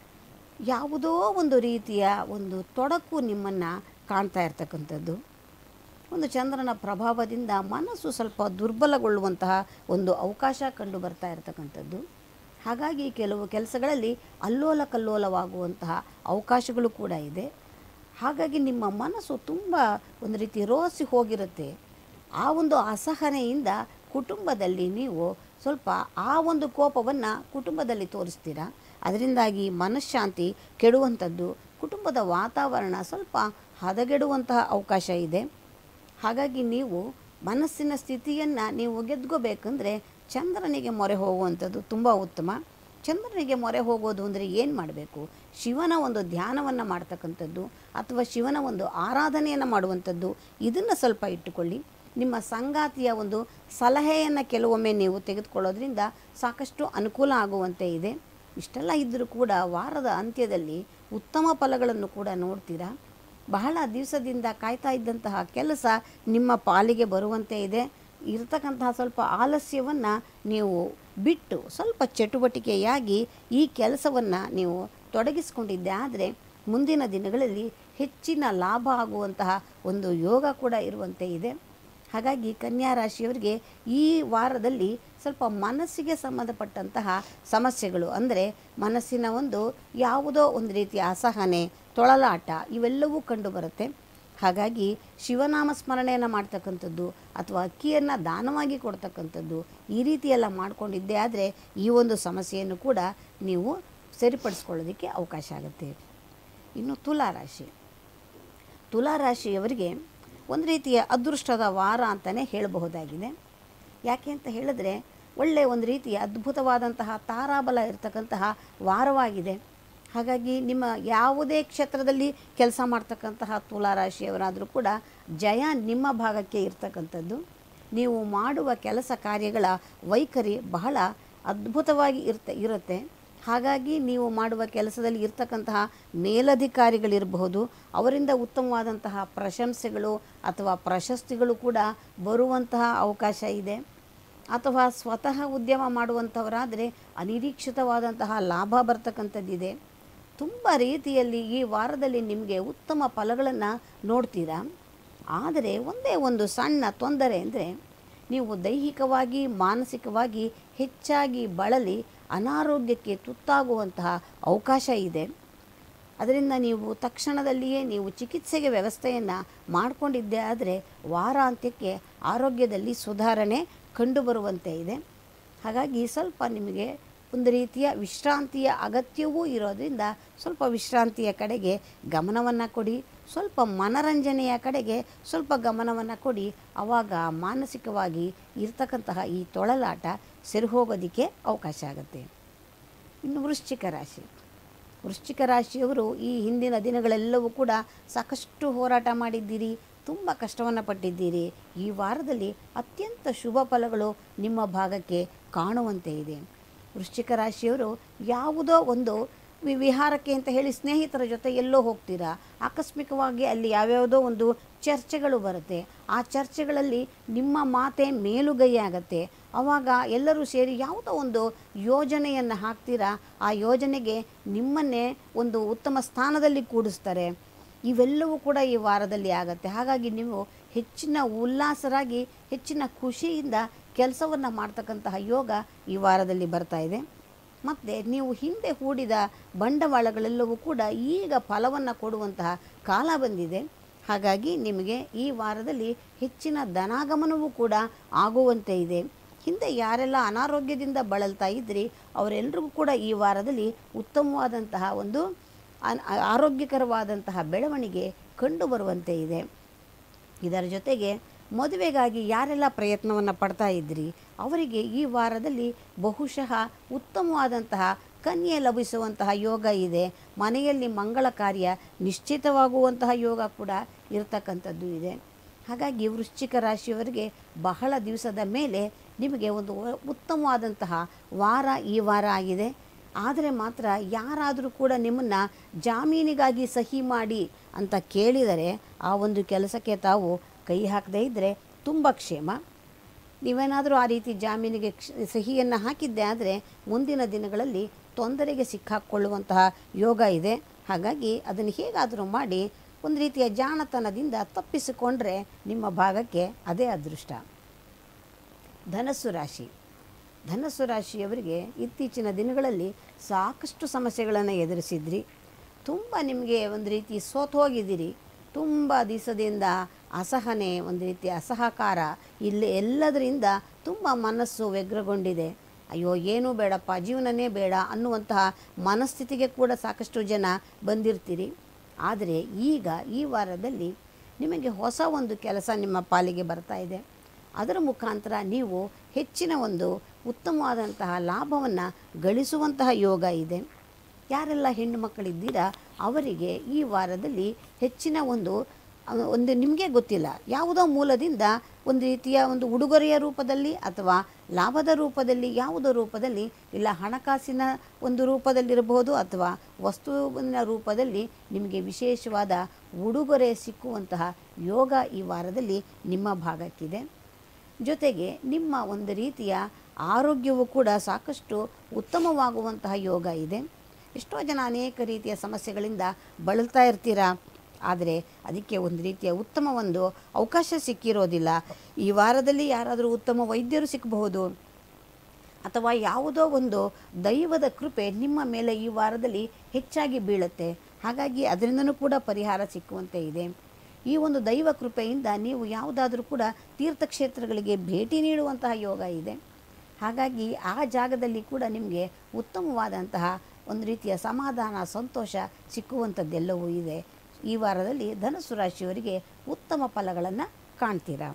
ಯಾವುದೋ ಒಂದು ರೀತಿಯ ಒಂದು ತೊಡಕು ನಿಮ್ಮನ್ನು ಕಾಣ್ತಾ ಇರ್ತಕ್ಕಂಥದ್ದು ಒಂದು ಚಂದ್ರನ ಪ್ರಭಾವದಿಂದ ಮನಸ್ಸು ಸ್ವಲ್ಪ ದುರ್ಬಲಗೊಳ್ಳುವಂತಹ ಒಂದು ಅವಕಾಶ ಕಂಡು ಬರ್ತಾ ಇರತಕ್ಕಂಥದ್ದು ಹಾಗಾಗಿ ಕೆಲವು ಕೆಲಸಗಳಲ್ಲಿ ಅಲ್ಲೋಲ ಕಲ್ಲೋಲವಾಗುವಂತಹ ಅವಕಾಶಗಳು ಕೂಡ ಇದೆ ಹಾಗಾಗಿ ನಿಮ್ಮ ಮನಸ್ಸು ತುಂಬ ಒಂದು ರೀತಿ ರೋಸಿ ಹೋಗಿರುತ್ತೆ ಆ ಒಂದು ಅಸಹನೆಯಿಂದ ಕುಟುಂಬದಲ್ಲಿ ನೀವು ಸ್ವಲ್ಪ ಆ ಒಂದು ಕೋಪವನ್ನು ಕುಟುಂಬದಲ್ಲಿ ತೋರಿಸ್ತೀರಾ ಅದರಿಂದಾಗಿ ಮನಃಶಾಂತಿ ಕೆಡುವಂಥದ್ದು ಕುಟುಂಬದ ವಾತಾವರಣ ಸ್ವಲ್ಪ ಹದಗೆಡುವಂತಹ ಅವಕಾಶ ಇದೆ ಹಾಗಾಗಿ ನೀವು ಮನಸ್ಸಿನ ಸ್ಥಿತಿಯನ್ನು ನೀವು ಗೆದ್ಕೋಬೇಕಂದ್ರೆ ಚಂದ್ರನಿಗೆ ಮೊರೆ ಹೋಗುವಂಥದ್ದು ತುಂಬ ಉತ್ತಮ ಚಂದ್ರನಿಗೆ ಮೊರೆ ಹೋಗೋದು ಅಂದರೆ ಏನು ಮಾಡಬೇಕು ಶಿವನ ಒಂದು ಧ್ಯಾನವನ್ನು ಮಾಡ್ತಕ್ಕಂಥದ್ದು ಅಥವಾ ಶಿವನ ಒಂದು ಆರಾಧನೆಯನ್ನು ಮಾಡುವಂಥದ್ದು ಇದನ್ನು ಸ್ವಲ್ಪ ಇಟ್ಟುಕೊಳ್ಳಿ ನಿಮ್ಮ ಸಂಗಾತಿಯ ಒಂದು ಸಲಹೆಯನ್ನು ಕೆಲವೊಮ್ಮೆ ನೀವು ತೆಗೆದುಕೊಳ್ಳೋದ್ರಿಂದ ಸಾಕಷ್ಟು ಅನುಕೂಲ ಆಗುವಂತೆ ಇದೆ ಇಷ್ಟೆಲ್ಲ ಇದ್ದರೂ ಕೂಡ ವಾರದ ಅಂತ್ಯದಲ್ಲಿ ಉತ್ತಮ ಫಲಗಳನ್ನು ಕೂಡ ನೋಡ್ತೀರಾ ಬಹಳ ದಿವಸದಿಂದ ಕಾಯ್ತಾ ಇದ್ದಂತಹ ಕೆಲಸ ನಿಮ್ಮ ಪಾಲಿಗೆ ಬರುವಂತೆ ಇದೆ ಇರತಕ್ಕಂತಹ ಸ್ವಲ್ಪ ಆಲಸ್ಯವನ್ನು ನೀವು ಬಿಟ್ಟು ಸ್ವಲ್ಪ ಚಟುವಟಿಕೆಯಾಗಿ ಈ ಕೆಲಸವನ್ನು ನೀವು ತೊಡಗಿಸ್ಕೊಂಡಿದ್ದೆ ಆದರೆ ಮುಂದಿನ ದಿನಗಳಲ್ಲಿ ಹೆಚ್ಚಿನ ಲಾಭ ಆಗುವಂತಹ ಒಂದು ಯೋಗ ಕೂಡ ಇರುವಂತೆ ಇದೆ ಹಾಗಾಗಿ ಕನ್ಯಾ ರಾಶಿಯವರಿಗೆ ಈ ವಾರದಲ್ಲಿ ಸ್ವಲ್ಪ ಮನಸ್ಸಿಗೆ ಸಂಬಂಧಪಟ್ಟಂತಹ ಸಮಸ್ಯೆಗಳು ಅಂದರೆ ಮನಸ್ಸಿನ ಒಂದು ಯಾವುದೋ ಒಂದು ರೀತಿಯ ಅಸಹನೆ ತೊಳಲಾಟ ಇವೆಲ್ಲವೂ ಕಂಡು ಬರುತ್ತೆ ಹಾಗಾಗಿ ಶಿವನಾಮ ಸ್ಮರಣೆಯನ್ನು ಮಾಡ್ತಕ್ಕಂಥದ್ದು ಅಥವಾ ಅಕ್ಕಿಯನ್ನು ದಾನವಾಗಿ ಕೊಡ್ತಕ್ಕಂಥದ್ದು ಈ ರೀತಿಯೆಲ್ಲ ಮಾಡ್ಕೊಂಡಿದ್ದೆ ಆದರೆ ಈ ಒಂದು ಸಮಸ್ಯೆಯನ್ನು ಕೂಡ ನೀವು ಸರಿಪಡಿಸ್ಕೊಳ್ಳೋದಕ್ಕೆ ಅವಕಾಶ ಆಗುತ್ತೆ ಇನ್ನು ತುಲಾರಾಶಿ ತುಲಾರಾಶಿಯವರಿಗೆ ಒಂದು ರೀತಿಯ ಅದೃಷ್ಟದ ವಾರ ಅಂತಲೇ ಹೇಳಬಹುದಾಗಿದೆ ಯಾಕೆ ಅಂತ ಹೇಳಿದ್ರೆ ಒಳ್ಳೆಯ ಒಂದು ರೀತಿಯ ಅದ್ಭುತವಾದಂತಹ ತಾರಾಬಲ ಇರತಕ್ಕಂತಹ ವಾರವಾಗಿದೆ ಹಾಗಾಗಿ ನಿಮ್ಮ ಯಾವುದೇ ಕ್ಷೇತ್ರದಲ್ಲಿ ಕೆಲಸ ಮಾಡ್ತಕ್ಕಂತಹ ತುಲಾರಾಶಿಯವರಾದರೂ ಕೂಡ ಜಯ ನಿಮ್ಮ ಭಾಗಕ್ಕೆ ಇರ್ತಕ್ಕಂಥದ್ದು ನೀವು ಮಾಡುವ ಕೆಲಸ ಕಾರ್ಯಗಳ ವೈಖರಿ ಬಹಳ ಅದ್ಭುತವಾಗಿ ಇರ್ತ ಇರುತ್ತೆ ಹಾಗಾಗಿ ನೀವು ಮಾಡುವ ಕೆಲಸದಲ್ಲಿ ಇರ್ತಕ್ಕಂತಹ ಮೇಲಧಿಕಾರಿಗಳಿರಬಹುದು ಅವರಿಂದ ಉತ್ತಮವಾದಂತಹ ಪ್ರಶಂಸೆಗಳು ಅಥವಾ ಪ್ರಶಸ್ತಿಗಳು ಕೂಡ ಬರುವಂತಹ ಅವಕಾಶ ಇದೆ ಅಥವಾ ಸ್ವತಃ ಉದ್ಯಮ ಮಾಡುವಂಥವರಾದರೆ ಅನಿರೀಕ್ಷಿತವಾದಂತಹ ಲಾಭ ಬರ್ತಕ್ಕಂಥದ್ದಿದೆ ತುಂಬ ರೀತಿಯಲ್ಲಿ ಈ ವಾರದಲ್ಲಿ ನಿಮಗೆ ಉತ್ತಮ ಫಲಗಳನ್ನು ನೋಡ್ತೀರಾ ಆದರೆ ಒಂದೇ ಒಂದು ಸಣ್ಣ ತೊಂದರೆ ಅಂದರೆ ನೀವು ದೈಹಿಕವಾಗಿ ಮಾನಸಿಕವಾಗಿ ಹೆಚ್ಚಾಗಿ ಬಳಲಿ ಅನಾರೋಗ್ಯಕ್ಕೆ ತುತ್ತಾಗುವಂತಹ ಅವಕಾಶ ಇದೆ ಅದರಿಂದ ನೀವು ತಕ್ಷಣದಲ್ಲಿಯೇ ನೀವು ಚಿಕಿತ್ಸೆಗೆ ವ್ಯವಸ್ಥೆಯನ್ನು ಮಾಡಿಕೊಂಡಿದ್ದೆ ಆದರೆ ವಾರಾಂತ್ಯಕ್ಕೆ ಆರೋಗ್ಯದಲ್ಲಿ ಸುಧಾರಣೆ ಕಂಡುಬರುವಂತೆ ಇದೆ ಹಾಗಾಗಿ ಸ್ವಲ್ಪ ನಿಮಗೆ ಒಂದು ರೀತಿಯ ವಿಶ್ರಾಂತಿಯ ಅಗತ್ಯವೂ ಇರೋದ್ರಿಂದ ಸ್ವಲ್ಪ ವಿಶ್ರಾಂತಿಯ ಕಡೆಗೆ ಗಮನವನ್ನು ಕೊಡಿ ಸ್ವಲ್ಪ ಮನರಂಜನೆಯ ಕಡೆಗೆ ಸ್ವಲ್ಪ ಗಮನವನ್ನು ಕೊಡಿ ಆವಾಗ ಮಾನಸಿಕವಾಗಿ ಇರ್ತಕ್ಕಂತಹ ಈ ತೊಳಲಾಟ ಸರಿಹೋಗೋದಕ್ಕೆ ಅವಕಾಶ ಆಗುತ್ತೆ ಇನ್ನು ವೃಶ್ಚಿಕ ರಾಶಿ ವೃಶ್ಚಿಕ ರಾಶಿಯವರು ಈ ಹಿಂದಿನ ದಿನಗಳೆಲ್ಲವೂ ಕೂಡ ಸಾಕಷ್ಟು ಹೋರಾಟ ಮಾಡಿದ್ದೀರಿ ತುಂಬ ಕಷ್ಟವನ್ನು ಪಟ್ಟಿದ್ದೀರಿ ಈ ವಾರದಲ್ಲಿ ಅತ್ಯಂತ ಶುಭ ಫಲಗಳು ನಿಮ್ಮ ಭಾಗಕ್ಕೆ ಕಾಣುವಂತೆ ಇದೆ ವೃಶ್ಚಿಕ ರಾಶಿಯವರು ಯಾವುದೋ ಒಂದು ವಿ- ವಿಹಾರಕ್ಕೆ ಅಂತ ಹೇಳಿ ಸ್ನೇಹಿತರ ಜೊತೆ ಎಲ್ಲೋ ಹೋಗ್ತೀರಾ ಆಕಸ್ಮಿಕವಾಗಿ ಅಲ್ಲಿ ಯಾವ್ಯಾವುದೋ ಒಂದು ಚರ್ಚೆಗಳು ಬರುತ್ತೆ ಆ ಚರ್ಚೆಗಳಲ್ಲಿ ನಿಮ್ಮ ಮಾತೆ ಮೇಲುಗೈ ಆಗತ್ತೆ ಆವಾಗ ಎಲ್ಲರೂ ಸೇರಿ ಯಾವುದೋ ಒಂದು ಯೋಜನೆಯನ್ನು ಹಾಕ್ತೀರಾ ಆ ಯೋಜನೆಗೆ ನಿಮ್ಮನ್ನೇ ಒಂದು ಉತ್ತಮ ಸ್ಥಾನದಲ್ಲಿ ಕೂಡಿಸ್ತಾರೆ ಇವೆಲ್ಲವೂ ಕೂಡ ಈ ವಾರದಲ್ಲಿ ಆಗತ್ತೆ ಹಾಗಾಗಿ ನೀವು ಹೆಚ್ಚಿನ ಉಲ್ಲಾಸರಾಗಿ ಹೆಚ್ಚಿನ ಖುಷಿಯಿಂದ ಕೆಲಸವನ್ನು ಮಾಡ್ತಕ್ಕಂತಹ ಯೋಗ ಈ ವಾರದಲ್ಲಿ ಬರ್ತಾ ಇದೆ ಮತ್ತು ನೀವು ಹಿಂದೆ ಹೂಡಿದ ಬಂಡವಾಳಗಳೆಲ್ಲವೂ ಕೂಡ ಈಗ ಫಲವನ್ನು ಕೊಡುವಂತಹ ಕಾಲ ಬಂದಿದೆ ಹಾಗಾಗಿ ನಿಮಗೆ ಈ ವಾರದಲ್ಲಿ ಹೆಚ್ಚಿನ ಧನಾಗಮನವೂ ಕೂಡ ಆಗುವಂತೆ ಇದೆ ಹಿಂದೆ ಯಾರೆಲ್ಲ ಅನಾರೋಗ್ಯದಿಂದ ಬಳಲ್ತಾ ಇದ್ರಿ ಅವರೆಲ್ಲರಿಗೂ ಕೂಡ ಈ ವಾರದಲ್ಲಿ ಉತ್ತಮವಾದಂತಹ ಒಂದು ಅನ್- ಆರೋಗ್ಯಕರವಾದಂತಹ ಬೆಳವಣಿಗೆ ಕಂಡುಬರುವಂತೆ ಇದೆ ಇದರ ಜೊತೆಗೆ ಮದುವೆಗಾಗಿ ಯಾರೆಲ್ಲ ಪ್ರಯತ್ನವನ್ನು ಪಡ್ತಾ ಇದ್ರಿ ಅವರಿಗೆ ಈ ವಾರದಲ್ಲಿ ಬಹುಶಃ ಉತ್ತಮವಾದಂತಹ ಕನ್ಯೆ ಲಭಿಸುವಂತಹ ಯೋಗ ಇದೆ ಮನೆಯಲ್ಲಿ ಮಂಗಳ ಕಾರ್ಯ ನಿಶ್ಚಿತವಾಗುವಂತಹ ಯೋಗ ಕೂಡ ಇರತಕ್ಕಂಥದ್ದು ಇದೆ ಹಾಗಾಗಿ ವೃಶ್ಚಿಕ ರಾಶಿಯವರಿಗೆ ಬಹಳ ದಿವಸದ ಮೇಲೆ ನಿಮಗೆ ಒಂದು ವ- ಉತ್ತಮವಾದಂತಹ ವಾರ ಈ ವಾರ ಆಗಿದೆ ಆದರೆ ಮಾತ್ರ ಯಾರಾದರೂ ಕೂಡ ನಿಮ್ಮನ್ನು ಜಾಮೀನಿಗಾಗಿ ಸಹಿ ಮಾಡಿ ಅಂತ ಕೇಳಿದರೆ ಆ ಒಂದು ಕೆಲಸಕ್ಕೆ ತಾವು ಕೈ ಹಾಕದೇ ಇದ್ದರೆ ತುಂಬ ಕ್ಷೇಮ ನೀವೇನಾದರೂ ಆ ರೀತಿ ಜಾಮೀನಿಗೆ ಕ್ಷ- ಸಹಿಯನ್ನು ಹಾಕಿದ್ದೆ ಆದರೆ ಮುಂದಿನ ದಿನಗಳಲ್ಲಿ ತೊಂದರೆಗೆ ಸಿಕ್ಕಾಕ್ಕೊಳ್ಳುವಂತಹ ಯೋಗ ಇದೆ ಹಾಗಾಗಿ ಅದನ್ನು ಹೇಗಾದರೂ ಮಾಡಿ ಒಂದು ರೀತಿಯ ಜಾಣತನದಿಂದ ತಪ್ಪಿಸಿಕೊಂಡ್ರೆ ನಿಮ್ಮ ಭಾಗಕ್ಕೆ ಅದೇ ಅದೃಷ್ಟ ಧನಸ್ಸು ರಾಶಿ ಧನಸ್ಸು ರಾಶಿಯವರಿಗೆ ಇತ್ತೀಚಿನ ದಿನಗಳಲ್ಲಿ ಸಾಕಷ್ಟು ಸಮಸ್ಯೆಗಳನ್ನು ಎದುರಿಸಿದ್ರಿ ತುಂಬ ನಿಮಗೆ ಒಂದು ರೀತಿ ಸೋತು ಹೋಗಿದ್ದೀರಿ ತುಂಬ ದಿವಸದಿಂದ ಅಸಹನೆ ಒಂದು ರೀತಿ ಅಸಹಕಾರ ಇಲ್ಲಿ ಎಲ್ಲದರಿಂದ ತುಂಬ ಮನಸ್ಸು ವ್ಯಗ್ರಗೊಂಡಿದೆ ಅಯ್ಯೋ ಏನೂ ಬೇಡಪ್ಪ ಜೀವನನೇ ಬೇಡ ಅನ್ನುವಂತಹ ಮನಸ್ಥಿತಿಗೆ ಕೂಡ ಸಾಕಷ್ಟು ಜನ ಬಂದಿರ್ತೀರಿ ಆದರೆ ಈಗ ಈ ವಾರದಲ್ಲಿ ನಿಮಗೆ ಹೊಸ ಒಂದು ಕೆಲಸ ನಿಮ್ಮ ಪಾಲಿಗೆ ಬರ್ತಾ ಇದೆ ಅದರ ಮುಖಾಂತರ ನೀವು ಹೆಚ್ಚಿನ ಒಂದು ಉತ್ತಮವಾದಂತಹ ಲಾಭವನ್ನು ಗಳಿಸುವಂತಹ ಯೋಗ ಇದೆ ಯಾರೆಲ್ಲ ಹೆಣ್ಣು ಮಕ್ಕಳಿದ್ದೀರಾ ಅವರಿಗೆ ಈ ವಾರದಲ್ಲಿ ಹೆಚ್ಚಿನ ಒಂದು ಅಹ್, ಒಂದು ನಿಮಗೆ ಗೊತ್ತಿಲ್ಲ ಯಾವುದೋ ಮೂಲದಿಂದ ಒಂದು ರೀತಿಯ ಒಂದು ಉಡುಗೊರೆಯ ರೂಪದಲ್ಲಿ ಅಥವಾ ಲಾಭದ ರೂಪದಲ್ಲಿ ಯಾವುದೋ ರೂಪದಲ್ಲಿ ಇಲ್ಲ ಹಣಕಾಸಿನ ಒಂದು ರೂಪದಲ್ಲಿರಬಹುದು ಅಥವಾ ವಸ್ತುವಿನ ರೂಪದಲ್ಲಿ ನಿಮಗೆ ವಿಶೇಷವಾದ ಉಡುಗೊರೆ ಸಿಕ್ಕುವಂತಹ ಯೋಗ ಈ ವಾರದಲ್ಲಿ ನಿಮ್ಮ ಭಾಗಕ್ಕಿದೆ ಜೊತೆಗೆ ನಿಮ್ಮ ಒಂದು ರೀತಿಯ ಆರೋಗ್ಯವು ಕೂಡ ಸಾಕಷ್ಟು ಉತ್ತಮವಾಗುವಂತಹ ಯೋಗ ಇದೆ ಎಷ್ಟೋ ಜನ ಅನೇಕ ರೀತಿಯ ಸಮಸ್ಯೆಗಳಿಂದ ಬಳಲ್ತಾ ಇರ್ತೀರಾ ಆದರೆ ಅದಕ್ಕೆ ಒಂದು ರೀತಿಯ ಉತ್ತಮ ಒಂದು ಅವಕಾಶ ಸಿಕ್ಕಿರೋದಿಲ್ಲ ಈ ವಾರದಲ್ಲಿ ಯಾರಾದರೂ ಉತ್ತಮ ವೈದ್ಯರು ಸಿಕ್ಕಬಹುದು ಅಥವಾ ಯಾವುದೋ ಒಂದು ದೈವದ ಕೃಪೆ ನಿಮ್ಮ ಮೇಲೆ ಈ ವಾರದಲ್ಲಿ ಹೆಚ್ಚಾಗಿ ಬೀಳುತ್ತೆ ಹಾಗಾಗಿ ಅದರಿಂದನೂ ಕೂಡ ಪರಿಹಾರ ಸಿಕ್ಕುವಂತೆ ಇದೆ ಈ ಒಂದು ದೈವ ಕೃಪೆಯಿಂದ ನೀವು ಯಾವುದಾದ್ರೂ ಕೂಡ ತೀರ್ಥಕ್ಷೇತ್ರಗಳಿಗೆ ಭೇಟಿ ನೀಡುವಂತಹ ಯೋಗ ಇದೆ ಹಾಗಾಗಿ ಆ ಜಾಗದಲ್ಲಿ ಕೂಡ ನಿಮಗೆ ಉತ್ತಮವಾದಂತಹ ಒಂದು ರೀತಿಯ ಸಮಾಧಾನ ಸಂತೋಷ ಸಿಕ್ಕುವಂಥದ್ದೆಲ್ಲವೂ ಇದೆ ಈ ವಾರದಲ್ಲಿ ಧನುಸು ರಾಶಿಯವರಿಗೆ ಉತ್ತಮ ಫಲಗಳನ್ನು ಕಾಣ್ತೀರಾ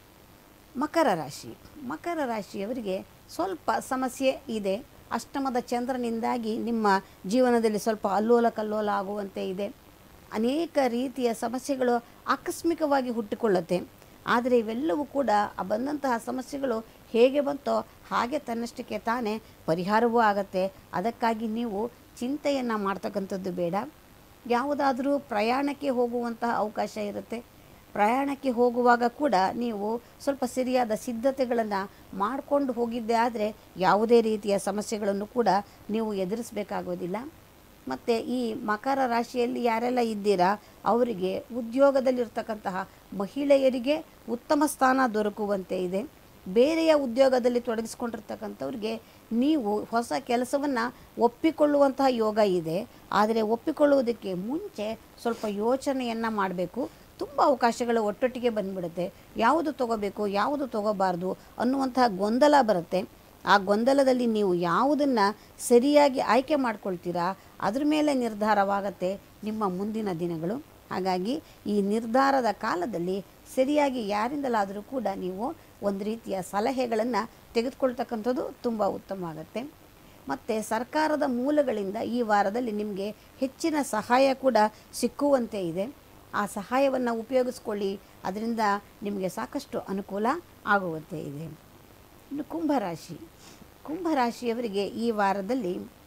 ಮಕರ ರಾಶಿ ಮಕರ ರಾಶಿಯವರಿಗೆ ಸ್ವಲ್ಪ ಸಮಸ್ಯೆ ಇದೆ ಅಷ್ಟಮದ ಚಂದ್ರನಿಂದಾಗಿ ನಿಮ್ಮ ಜೀವನದಲ್ಲಿ ಸ್ವಲ್ಪ ಅಲ್ಲೋಲ ಕಲ್ಲೋಲ ಆಗುವಂತೆ ಇದೆ ಅನೇಕ ರೀತಿಯ ಸಮಸ್ಯೆಗಳು ಆಕಸ್ಮಿಕವಾಗಿ ಹುಟ್ಟಿಕೊಳ್ಳುತ್ತೆ ಆದರೆ ಇವೆಲ್ಲವೂ ಕೂಡ ಆ ಬಂದಂತಹ ಸಮಸ್ಯೆಗಳು ಹೇಗೆ ಬಂತೋ ಹಾಗೆ ತನ್ನಷ್ಟಕ್ಕೆ ತಾನೇ ಪರಿಹಾರವೂ ಆಗತ್ತೆ ಅದಕ್ಕಾಗಿ ನೀವು ಚಿಂತೆಯನ್ನು ಮಾಡ್ತಕ್ಕಂಥದ್ದು ಬೇಡ ಯಾವುದಾದರೂ ಪ್ರಯಾಣಕ್ಕೆ ಹೋಗುವಂತಹ ಅವಕಾಶ ಇರುತ್ತೆ ಪ್ರಯಾಣಕ್ಕೆ ಹೋಗುವಾಗ ಕೂಡ ನೀವು ಸ್ವಲ್ಪ ಸರಿಯಾದ ಸಿದ್ಧತೆಗಳನ್ನು ಮಾಡಿಕೊಂಡು ಹೋಗಿದ್ದೆ ಆದರೆ ಯಾವುದೇ ರೀತಿಯ ಸಮಸ್ಯೆಗಳನ್ನು ಕೂಡ ನೀವು ಎದುರಿಸಬೇಕಾಗೋದಿಲ್ಲ ಮತ್ತು ಈ ಮಕರ ರಾಶಿಯಲ್ಲಿ ಯಾರೆಲ್ಲ ಇದ್ದೀರಾ ಅವರಿಗೆ ಉದ್ಯೋಗದಲ್ಲಿರ್ತಕ್ಕಂತಹ ಮಹಿಳೆಯರಿಗೆ ಉತ್ತಮ ಸ್ಥಾನ ದೊರಕುವಂತೆ ಇದೆ ಬೇರೆಯ ಉದ್ಯೋಗದಲ್ಲಿ ತೊಡಗಿಸ್ಕೊಂಡಿರ್ತಕ್ಕಂಥವ್ರಿಗೆ ನೀವು ಹೊಸ ಕೆಲಸವನ್ನು ಒಪ್ಪಿಕೊಳ್ಳುವಂತಹ ಯೋಗ ಇದೆ ಆದರೆ ಒಪ್ಪಿಕೊಳ್ಳುವುದಕ್ಕೆ ಮುಂಚೆ ಸ್ವಲ್ಪ ಯೋಚನೆಯನ್ನು ಮಾಡಬೇಕು ತುಂಬ ಅವಕಾಶಗಳು ಒಟ್ಟೊಟ್ಟಿಗೆ ಬಂದ್ಬಿಡುತ್ತೆ ಯಾವುದು ತಗೋಬೇಕು ಯಾವುದು ತಗೋಬಾರ್ದು ಅನ್ನುವಂತಹ ಗೊಂದಲ ಬರುತ್ತೆ ಆ ಗೊಂದಲದಲ್ಲಿ ನೀವು ಯಾವುದನ್ನು ಸರಿಯಾಗಿ ಆಯ್ಕೆ ಮಾಡ್ಕೊಳ್ತೀರಾ ಅದ್ರ ಮೇಲೆ ನಿರ್ಧಾರವಾಗತ್ತೆ ನಿಮ್ಮ ಮುಂದಿನ ದಿನಗಳು ಹಾಗಾಗಿ ಈ ನಿರ್ಧಾರದ ಕಾಲದಲ್ಲಿ ಸರಿಯಾಗಿ ಯಾರಿಂದಲಾದರೂ ಕೂಡ ನೀವು ಒಂದು ರೀತಿಯ ಸಲಹೆಗಳನ್ನು ತೆಗೆದುಕೊಳ್ತಕ್ಕಂಥದ್ದು ತುಂಬ ಉತ್ತಮ ಆಗುತ್ತೆ ಮತ್ತು ಸರ್ಕಾರದ ಮೂಲಗಳಿಂದ ಈ ವಾರದಲ್ಲಿ ನಿಮಗೆ ಹೆಚ್ಚಿನ ಸಹಾಯ ಕೂಡ ಸಿಕ್ಕುವಂತೆ ಇದೆ ಆ ಸಹಾಯವನ್ನು ಉಪಯೋಗಿಸ್ಕೊಳ್ಳಿ ಅದರಿಂದ ನಿಮಗೆ ಸಾಕಷ್ಟು ಅನುಕೂಲ ಆಗುವಂತೆ ಇದೆ ಇನ್ನು ಕುಂಭರಾಶಿ ಕುಂಭರಾಶಿಯವರಿಗೆ ಈ ವಾರದಲ್ಲಿ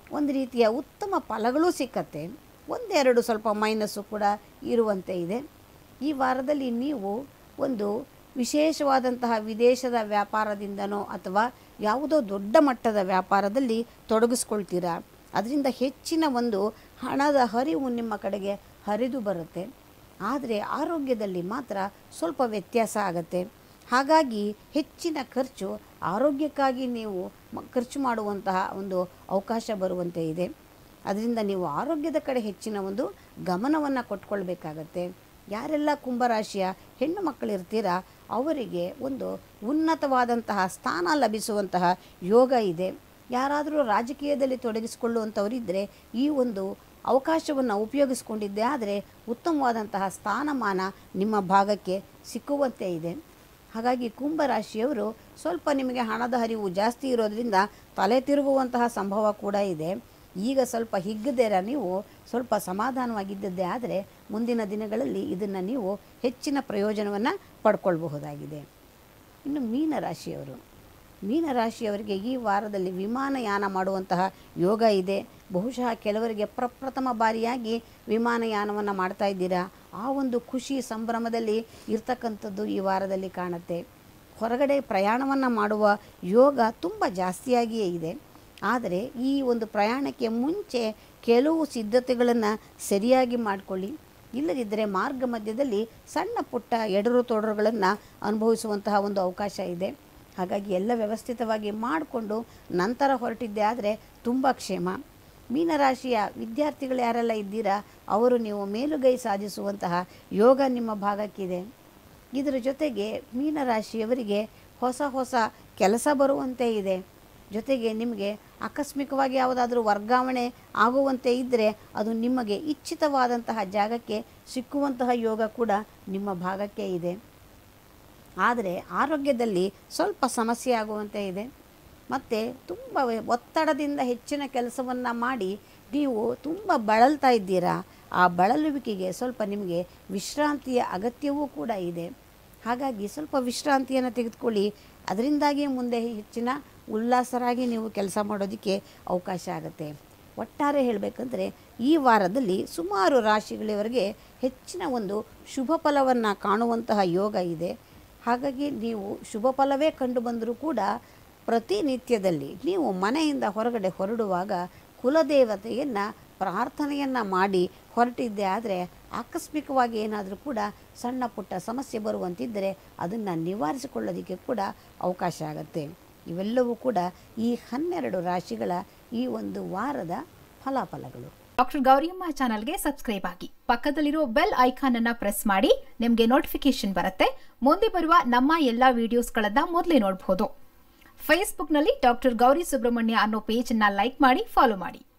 ಒಂದು ರೀತಿಯ ಉತ್ತಮ ಫಲಗಳು ಸಿಕ್ಕತ್ತೆ ಒಂದೆರಡು ಸ್ವಲ್ಪ ಮೈನಸ್ಸು ಕೂಡ ಇರುವಂತೆ ಇದೆ ಈ ವಾರದಲ್ಲಿ ನೀವು ಒಂದು ವಿಶೇಷವಾದಂತಹ ವಿದೇಶದ ವ್ಯಾಪಾರದಿಂದನೋ ಅಥವಾ ಯಾವುದೋ ದೊಡ್ಡ ಮಟ್ಟದ ವ್ಯಾಪಾರದಲ್ಲಿ ತೊಡಗಿಸ್ಕೊಳ್ತೀರಾ ಅದರಿಂದ ಹೆಚ್ಚಿನ ಒಂದು ಹಣದ ಹರಿವು ನಿಮ್ಮ ಕಡೆಗೆ ಹರಿದು ಬರುತ್ತೆ ಆದರೆ ಆರೋಗ್ಯದಲ್ಲಿ ಮಾತ್ರ ಸ್ವಲ್ಪ ವ್ಯತ್ಯಾಸ ಆಗುತ್ತೆ ಹಾಗಾಗಿ ಹೆಚ್ಚಿನ ಖರ್ಚು ಆರೋಗ್ಯಕ್ಕಾಗಿ ನೀವು ಮ- ಖರ್ಚು ಮಾಡುವಂತಹ ಒಂದು ಅವಕಾಶ ಬರುವಂತೆ ಇದೆ ಅದರಿಂದ ನೀವು ಆರೋಗ್ಯದ ಕಡೆ ಹೆಚ್ಚಿನ ಒಂದು ಗಮನವನ್ನು ಕೊಟ್ಕೊಳ್ಬೇಕಾಗತ್ತೆ ಯಾರೆಲ್ಲ ಕುಂಭರಾಶಿಯ ಹೆಣ್ಣು ಮಕ್ಕಳಿರ್ತೀರಾ ಅವರಿಗೆ ಒಂದು ಉನ್ನತವಾದಂತಹ ಸ್ಥಾನ ಲಭಿಸುವಂತಹ ಯೋಗ ಇದೆ ಯಾರಾದರೂ ರಾಜಕೀಯದಲ್ಲಿ ತೊಡಗಿಸಿಕೊಳ್ಳುವಂಥವರಿದ್ದರೆ ಈ ಒಂದು ಅವಕಾಶವನ್ನು ಉಪಯೋಗಿಸ್ಕೊಂಡಿದ್ದೆ ಆದರೆ ಉತ್ತಮವಾದಂತಹ ಸ್ಥಾನಮಾನ ನಿಮ್ಮ ಭಾಗಕ್ಕೆ ಸಿಕ್ಕುವಂತೆ ಇದೆ ಹಾಗಾಗಿ ಕುಂಭರಾಶಿಯವರು ಸ್ವಲ್ಪ ನಿಮಗೆ ಹಣದ ಹರಿವು ಜಾಸ್ತಿ ಇರೋದ್ರಿಂದ ತಲೆ ತಿರುಗುವಂತಹ ಸಂಭವ ಕೂಡ ಇದೆ ಈಗ ಸ್ವಲ್ಪ ಹಿಗ್ಗದೇರ ನೀವು ಸ್ವಲ್ಪ ಸಮಾಧಾನವಾಗಿದ್ದದ್ದೇ ಆದರೆ ಮುಂದಿನ ದಿನಗಳಲ್ಲಿ ಇದನ್ನು ನೀವು ಹೆಚ್ಚಿನ ಪ್ರಯೋಜನವನ್ನು ಪಡ್ಕೊಳ್ಬಹುದಾಗಿದೆ ಇನ್ನು ಮೀನರಾಶಿಯವರು ಮೀನರಾಶಿಯವರಿಗೆ ಈ ವಾರದಲ್ಲಿ ವಿಮಾನಯಾನ ಮಾಡುವಂತಹ ಯೋಗ ಇದೆ ಬಹುಶಃ ಕೆಲವರಿಗೆ ಪ್ರಪ್ರಥಮ ಬಾರಿಯಾಗಿ ವಿಮಾನಯಾನವನ್ನು ಮಾಡ್ತಾ ಇದ್ದೀರಾ ಆ ಒಂದು ಖುಷಿ ಸಂಭ್ರಮದಲ್ಲಿ ಇರ್ತಕ್ಕಂಥದ್ದು ಈ ವಾರದಲ್ಲಿ ಕಾಣುತ್ತೆ ಹೊರಗಡೆ ಪ್ರಯಾಣವನ್ನು ಮಾಡುವ ಯೋಗ ತುಂಬ ಜಾಸ್ತಿಯಾಗಿಯೇ ಇದೆ ಆದರೆ ಈ ಒಂದು ಪ್ರಯಾಣಕ್ಕೆ ಮುಂಚೆ ಕೆಲವು ಸಿದ್ಧತೆಗಳನ್ನು ಸರಿಯಾಗಿ ಮಾಡಿಕೊಳ್ಳಿ ಇಲ್ಲದಿದ್ದರೆ ಮಾರ್ಗ ಮಧ್ಯದಲ್ಲಿ ಸಣ್ಣ ಪುಟ್ಟ ಎಡರು ತೊಡರುಗಳನ್ನು ಅನುಭವಿಸುವಂತಹ ಒಂದು ಅವಕಾಶ ಇದೆ ಹಾಗಾಗಿ ಎಲ್ಲ ವ್ಯವಸ್ಥಿತವಾಗಿ ಮಾಡಿಕೊಂಡು ನಂತರ ಹೊರಟಿದ್ದೆ ಆದರೆ ತುಂಬ ಕ್ಷೇಮ ಮೀನರಾಶಿಯ ವಿದ್ಯಾರ್ಥಿಗಳು ಯಾರೆಲ್ಲ ಇದ್ದೀರಾ ಅವರು ನೀವು ಮೇಲುಗೈ ಸಾಧಿಸುವಂತಹ ಯೋಗ ನಿಮ್ಮ ಭಾಗಕ್ಕಿದೆ ಇದರ ಜೊತೆಗೆ ಮೀನರಾಶಿಯವರಿಗೆ ಹೊಸ ಹೊಸ ಕೆಲಸ ಬರುವಂತೆ ಇದೆ ಜೊತೆಗೆ ನಿಮಗೆ ಆಕಸ್ಮಿಕವಾಗಿ ಯಾವುದಾದ್ರೂ ವರ್ಗಾವಣೆ ಆಗುವಂತೆ ಇದ್ದರೆ ಅದು ನಿಮಗೆ ಇಚ್ಛಿತವಾದಂತಹ ಜಾಗಕ್ಕೆ ಸಿಕ್ಕುವಂತಹ ಯೋಗ ಕೂಡ ನಿಮ್ಮ ಭಾಗಕ್ಕೆ ಇದೆ ಆದರೆ ಆರೋಗ್ಯದಲ್ಲಿ ಸ್ವಲ್ಪ ಸಮಸ್ಯೆ ಆಗುವಂತೆ ಇದೆ ಮತ್ತು ತುಂಬ ಒತ್ತಡದಿಂದ ಹೆಚ್ಚಿನ ಕೆಲಸವನ್ನು ಮಾಡಿ ನೀವು ತುಂಬ ಬಳಲ್ತಾ ಇದ್ದೀರಾ ಆ ಬಳಲುವಿಕೆಗೆ ಸ್ವಲ್ಪ ನಿಮಗೆ ವಿಶ್ರಾಂತಿಯ ಅಗತ್ಯವೂ ಕೂಡ ಇದೆ ಹಾಗಾಗಿ ಸ್ವಲ್ಪ ವಿಶ್ರಾಂತಿಯನ್ನು ತೆಗೆದುಕೊಳ್ಳಿ ಅದರಿಂದಾಗಿ ಮುಂದೆ ಹೆಚ್ಚಿನ ಉಲ್ಲಾಸರಾಗಿ ನೀವು ಕೆಲಸ ಮಾಡೋದಕ್ಕೆ ಅವಕಾಶ ಆಗುತ್ತೆ ಒಟ್ಟಾರೆ ಹೇಳಬೇಕಂದ್ರೆ ಈ ವಾರದಲ್ಲಿ ಸುಮಾರು ರಾಶಿಗಳವರೆಗೆ ಹೆಚ್ಚಿನ ಒಂದು ಶುಭ ಫಲವನ್ನು ಕಾಣುವಂತಹ ಯೋಗ ಇದೆ ಹಾಗಾಗಿ ನೀವು ಶುಭ ಫಲವೇ ಕಂಡು ಬಂದರೂ ಕೂಡ ಪ್ರತಿನಿತ್ಯದಲ್ಲಿ ನೀವು ಮನೆಯಿಂದ ಹೊರಗಡೆ ಹೊರಡುವಾಗ ಕುಲದೇವತೆಯನ್ನು ಪ್ರಾರ್ಥನೆಯನ್ನು ಮಾಡಿ ಹೊರಟಿದ್ದೆ ಆದರೆ ಆಕಸ್ಮಿಕವಾಗಿ ಏನಾದರೂ ಕೂಡ ಸಣ್ಣ ಪುಟ್ಟ ಸಮಸ್ಯೆ ಬರುವಂತಿದ್ದರೆ ಅದನ್ನು ನಿವಾರಿಸಿಕೊಳ್ಳೋದಕ್ಕೆ ಕೂಡ ಅವಕಾಶ ಆಗುತ್ತೆ ಇವೆಲ್ಲವೂ ಕೂಡ ಈ ಹನ್ನೆರಡು ರಾಶಿಗಳ ಈ ಒಂದು ವಾರದ ಫಲಾಫಲಗಳು ಡಾಕ್ಟರ್ ಗೌರಿಯಮ್ಮ ಚಾನಲ್ಗೆ ಸಬ್ಸ್ಕ್ರೈಬ್ ಆಗಿ ಪಕ್ಕದಲ್ಲಿರೋ ಬೆಲ್ ಐಕಾನ್ ಅನ್ನ ಪ್ರೆಸ್ ಮಾಡಿ ನಿಮಗೆ ನೋಟಿಫಿಕೇಶನ್ ಬರುತ್ತೆ ಮುಂದೆ ಬರುವ ನಮ್ಮ ಎಲ್ಲಾ ವಿಡಿಯೋಸ್ಗಳನ್ನ ಮೊದಲೇ ನೋಡಬಹುದು ಫೇಸ್ಬುಕ್ನಲ್ಲಿ ಡಾಕ್ಟರ್ ಗೌರಿ ಸುಬ್ರಹ್ಮಣ್ಯ ಅನ್ನೋ ಪೇಜ್ ಅನ್ನ ಲೈಕ್ ಮಾಡಿ ಫಾಲೋ ಮಾಡಿ